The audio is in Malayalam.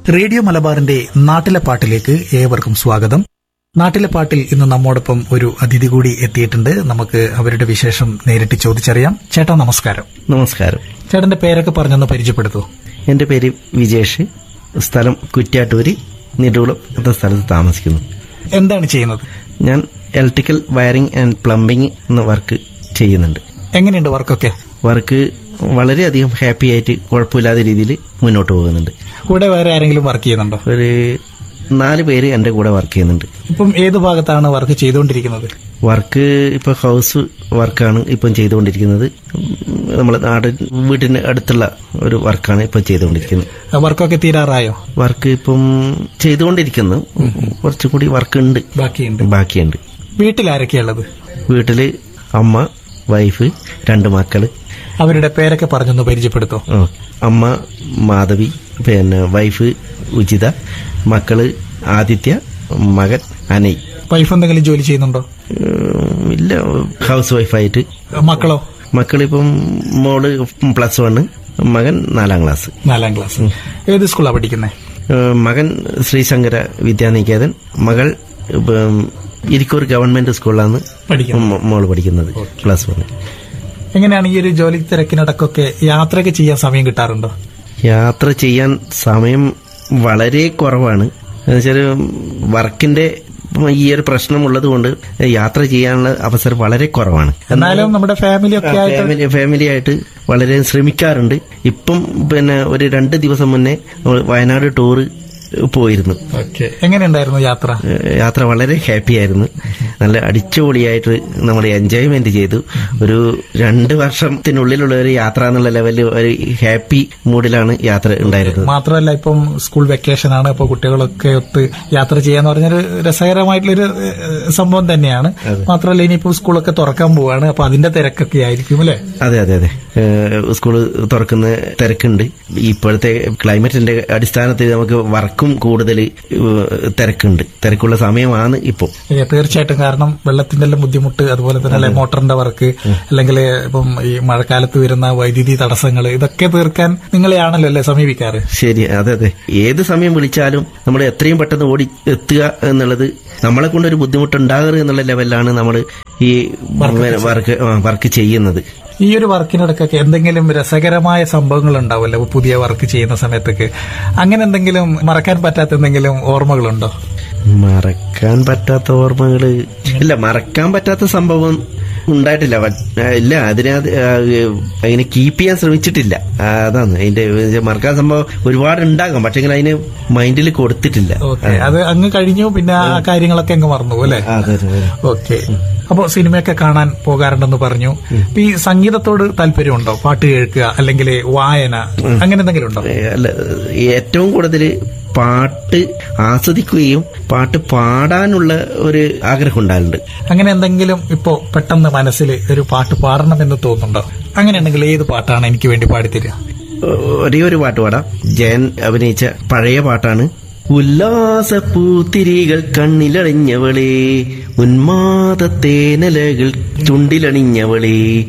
റേഡിയോ മലബാറിന്റെ നാട്ടിലെ പാട്ടിലേക്ക് ഏവർക്കും സ്വാഗതം നാട്ടിലെ പാട്ടിൽ ഇന്ന് നമ്മോടൊപ്പം ഒരു അതിഥി കൂടി എത്തിയിട്ടുണ്ട് നമുക്ക് അവരുടെ വിശേഷം നേരിട്ട് ചോദിച്ചറിയാം ചേട്ടാ നമസ്കാരം നമസ്കാരം ചേട്ടന്റെ പേരൊക്കെ പറഞ്ഞൊന്ന് പരിചയപ്പെടുത്തൂ എൻ്റെ പേര് വിജേഷ് സ്ഥലം കുറ്റ്യാട്ടൂര് നെടുകുളം എന്ന സ്ഥലത്ത് താമസിക്കുന്നു എന്താണ് ചെയ്യുന്നത് ഞാൻ ഇലക്ട്രിക്കൽ വയറിംഗ് ആൻഡ് പ്ലംബിംഗ് എന്ന വർക്ക് ചെയ്യുന്നുണ്ട് എങ്ങനെയുണ്ട് വർക്കൊക്കെ വർക്ക് വളരെയധികം ഹാപ്പി ആയിട്ട് കുഴപ്പമില്ലാത്ത രീതിയിൽ മുന്നോട്ട് പോകുന്നുണ്ട് കൂടെ വേറെ ആരെങ്കിലും വർക്ക് ചെയ്യുന്നുണ്ടോ ഒരു നാല് പേര് എൻ്റെ കൂടെ വർക്ക് ചെയ്യുന്നുണ്ട് ഇപ്പം ഏത് ഭാഗത്താണ് വർക്ക് ചെയ്തുകൊണ്ടിരിക്കുന്നത് വർക്ക് ഇപ്പോൾ ഹൗസ് വർക്കാണ് ഇപ്പം ചെയ്തുകൊണ്ടിരിക്കുന്നത് നമ്മളെ നാട് വീടിന് അടുത്തുള്ള ഒരു വർക്കാണ് ഇപ്പം ചെയ്തുകൊണ്ടിരിക്കുന്നത് വർക്കൊക്കെ തീരാറായോ വർക്ക് ഇപ്പം ചെയ്തുകൊണ്ടിരിക്കുന്നു കുറച്ചും കൂടി വർക്ക് ഉണ്ട് ബാക്കിയുണ്ട് ബാക്കിയുണ്ട് വീട്ടിൽ ആരൊക്കെയുള്ളത് വീട്ടില് അമ്മ വൈഫ് രണ്ട് മക്കള് അവരുടെ പേരൊക്കെ പറഞ്ഞൊന്ന് പരിചയപ്പെടുത്തോ ആ, അമ്മ മാധവി പിന്നെ വൈഫ് ഉചിത മക്കള് ആദിത്യ മകൻ അനയ് വൈഫ് എന്തെങ്കിലും ജോലി ചെയ്യുന്നുണ്ടോ ഉം, ഇല്ല ഹൗസ് വൈഫായിട്ട് മക്കളോ മക്കളിപ്പം മോള് പ്ലസ് വണ് മകൻ നാലാം ക്ലാസ് നാലാം ക്ലാസ് ഏത് സ്കൂളാണ് പഠിക്കുന്നത് ഏഹ് മകൻ ശ്രീശങ്കര വിദ്യാനികേതൻ മകൾ ഇപ്പം ഇരിക്കൂർ ഗവൺമെന്റ് സ്കൂളിലാണ് പഠിക്കുന്നത് മോ- മോള് പഠിക്കുന്നത് പ്ലസ് വൺ എങ്ങനെയാണ് ഈ ഒരു ജോലി തിരക്കിനിടക്കൊക്കെ യാത്രയൊക്കെ ചെയ്യാൻ സമയം കിട്ടാറുണ്ടോ യാത്ര ചെയ്യാൻ സമയം വളരെ കുറവാണ് എന്നുവെച്ചാൽ വർക്കിന്റെ ഈ ഒരു പ്രശ്നമുള്ളത് കൊണ്ട് യാത്ര ചെയ്യാനുള്ള അവസരം വളരെ കുറവാണ് എന്നാലും നമ്മുടെ ഫാമിലി ഒക്കെ ആയിട്ട് ഫാമിലി ഫാമിലി ആയിട്ട് വളരെ ശ്രമിക്കാറുണ്ട് ഇപ്പം പിന്നെ ഒരു രണ്ട് ദിവസം മുന്നേ നമ്മള് വയനാട് ടൂറ് പോയിരുന്നു ഓക്കെ എങ്ങനെയുണ്ടായിരുന്നു യാത്ര ഏഹ് യാത്ര വളരെ ഹാപ്പി ആയിരുന്നു നല്ല അടിച്ചുപൊളിയായിട്ട് നമ്മൾ എൻജോയ്മെന്റ് ചെയ്തു ഒരു രണ്ട് വർഷത്തിനുള്ളിലുള്ള ഒരു യാത്ര എന്നുള്ള ലെവലിൽ ഒരു ഹാപ്പി മൂഡിലാണ് യാത്ര ഉണ്ടായിരുന്നത് മാത്രമല്ല ഇപ്പം സ്കൂൾ വെക്കേഷൻ ആണ് ഇപ്പൊ കുട്ടികളൊക്കെ ഒത്ത് യാത്ര ചെയ്യാന്ന് പറഞ്ഞൊരു രസകരമായിട്ടുള്ളൊരു ഏഹ്, സംഭവം തന്നെയാണ് മാത്രമല്ല ഇനിയിപ്പോ സ്കൂളൊക്കെ തുറക്കാൻ പോവാണ് അപ്പൊ അതിന്റെ തിരക്കൊക്കെ ആയിരിക്കും അല്ലെ അതെ അതെ അതെ ഏഹ് സ്കൂള് തുറക്കുന്ന തിരക്കുണ്ട് ഇപ്പോഴത്തെ ക്ലൈമറ്റിന്റെ അടിസ്ഥാനത്തിൽ നമുക്ക് വർക്കും കൂടുതൽ തിരക്കുണ്ട് തിരക്കുള്ള സമയമാണ് ഇപ്പോൾ ഏ, തീർച്ചയായിട്ടും കാരണം വെള്ളത്തിന്റെ എല്ലാം ബുദ്ധിമുട്ട് അതുപോലെ തന്നെ അല്ലെ മോട്ടറിന്റെ വർക്ക് അല്ലെങ്കിൽ ഇപ്പം ഈ മഴക്കാലത്ത് വരുന്ന വൈദ്യുതി തടസ്സങ്ങൾ ഇതൊക്കെ തീർക്കാൻ നിങ്ങളെയാണല്ലോ അല്ലെ സമീപിക്കാറ് ശരി അതെ അതെ ഏത് സമയം വിളിച്ചാലും നമ്മൾ എത്രയും പെട്ടെന്ന് ഓടി എത്തുക എന്നുള്ളത് നമ്മളെ കൊണ്ടൊരു ബുദ്ധിമുട്ടുണ്ടാകരുത് എന്നുള്ള ലെവലിലാണ് നമ്മൾ ഈ വർക്ക് ആ, വർക്ക് ചെയ്യുന്നത് ഈ ഒരു വർക്കിനിടക്കൊക്കെ എന്തെങ്കിലും രസകരമായ സംഭവങ്ങൾ ഉണ്ടാവുമല്ലോ ഇപ്പൊ പുതിയ വർക്ക് ചെയ്യുന്ന സമയത്തൊക്കെ അങ്ങനെ എന്തെങ്കിലും മറക്കാൻ പറ്റാത്ത എന്തെങ്കിലും ഓർമ്മകളുണ്ടോ മറക്കാൻ പറ്റാത്ത ഓർമ്മകള് ഇല്ല മറക്കാൻ പറ്റാത്ത സംഭവം ഉണ്ടായിട്ടില്ല പ- ഇല്ല അതിനകത്ത് അതിനെ കീപ്പ് ചെയ്യാൻ ശ്രമിച്ചിട്ടില്ല ആ, അതാണ് അതിന്റെ ഇത് മറക്കാൻ സംഭവം ഒരുപാട് ഉണ്ടാകാം പക്ഷെ അതിന് മൈൻഡിൽ കൊടുത്തിട്ടില്ല ഓക്കെ അത് അങ്ങ് കഴിഞ്ഞു പിന്നെ ആ കാര്യങ്ങളൊക്കെ അങ്ങ് മറന്നു അല്ലെ അതെ അതെ അതെ ഓക്കെ അപ്പോ സിനിമയൊക്കെ കാണാൻ പോകാറുണ്ടെന്ന് പറഞ്ഞു ഇപ്പൊ ഈ സംഗീതത്തോട് താല്പര്യമുണ്ടോ പാട്ട് കേൾക്കുക അല്ലെങ്കിൽ വായന അങ്ങനെ എന്തെങ്കിലും ഉണ്ടോ ഏ, അല്ല ഏറ്റവും കൂടുതൽ പാട്ട് ആസ്വദിക്കുകയും പാട്ട് പാടാനുള്ള ഒരു ആഗ്രഹം ഉണ്ടാകുന്നുണ്ട് അങ്ങനെ എന്തെങ്കിലും ഇപ്പോ പെട്ടെന്ന് മനസ്സിൽ ഒരു പാട്ട് പാടണമെന്ന് തോന്നുന്നുണ്ടോ അങ്ങനെ ഉണ്ടെങ്കിൽ ഏത് പാട്ടാണ് എനിക്ക് വേണ്ടി പാടിത്തരിക ഒരേ ഒരു പാട്ട് പാടാം ജയൻ അഭിനയിച്ച പഴയ പാട്ടാണ് ഉല്ലാസ പൂത്തിരികൾ കണ്ണിലണിഞ്ഞവളേ ഉന്മാദത്തേനലകൾ ചുണ്ടിലണിഞ്ഞവളേ